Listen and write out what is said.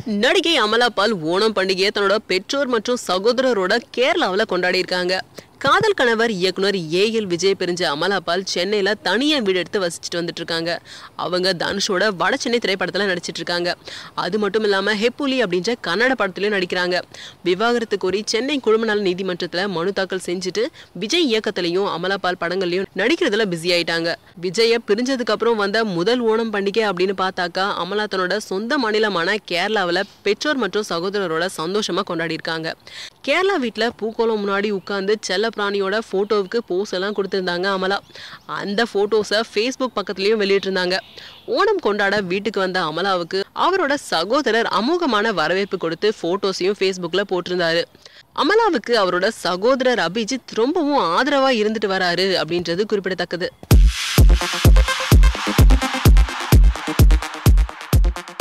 நடிகை அமலா பால் ஓணம் பண்டிகையை தன்னோட பெற்றோர் மற்றும் சகோதரரோட கேரளாவுல கொண்டாடி இருக்காங்க காதல் கணவர் இயக்குனர் ஏ எல் விஜய் பிரிஞ்ச அமலா பால் சென்னையில தனியா வீடு எடுத்து வசிச்சுட்டு வந்துட்டு இருக்காங்க அவங்க தனுஷோட வட சென்னை திரைப்படத்துல நடிச்சிட்டு இருக்காங்க அது மட்டும் இல்லாம ஹெப்புலி அப்படின்ற கன்னட படத்துலயும் நடிக்கிறாங்க விவாகரத்து கோரி சென்னை குழும நல நீதிமன்றத்துல மனு தாக்கல் செஞ்சுட்டு விஜய் இயக்கத்திலையும் அமலா பால் படங்கள்லயும் நடிக்கிறதுல பிஸி ஆயிட்டாங்க விஜய பிரிஞ்சதுக்கு அப்புறம் வந்த முதல் ஓணம் பண்டிகை அப்படின்னு பார்த்தாக்கா அமலா தன்னோட சொந்த மாநிலமான கேரளாவுல பெற்றோர் மற்றும் சகோதரரோட சந்தோஷமா கொண்டாடி இருக்காங்க கேரளா வீட்ல பூக்கோளம் முன்னாடி உட்கார்ந்து செல்ல பிராணியோட போட்டோவுக்கு போஸ் எல்லாம் கொடுத்திருந்தாங்க அமலா அந்த போட்டோஸை ஃபேஸ்புக் பக்கத்துலயும் வெளியிட்டிருந்தாங்க ஓணம் கொண்டாட வீட்டுக்கு வந்த அமலாவுக்கு அவரோட சகோதரர் அமோகமான வரவேற்பு கொடுத்து போட்டோஸையும் ஃபேஸ்புக்ல போட்டிருந்தாரு அமலாவுக்கு அவரோட சகோதரர் அபிஜித் ரொம்பவும் ஆதரவா இருந்துட்டு வராரு அப்படின்றது குறிப்பிடத்தக்கது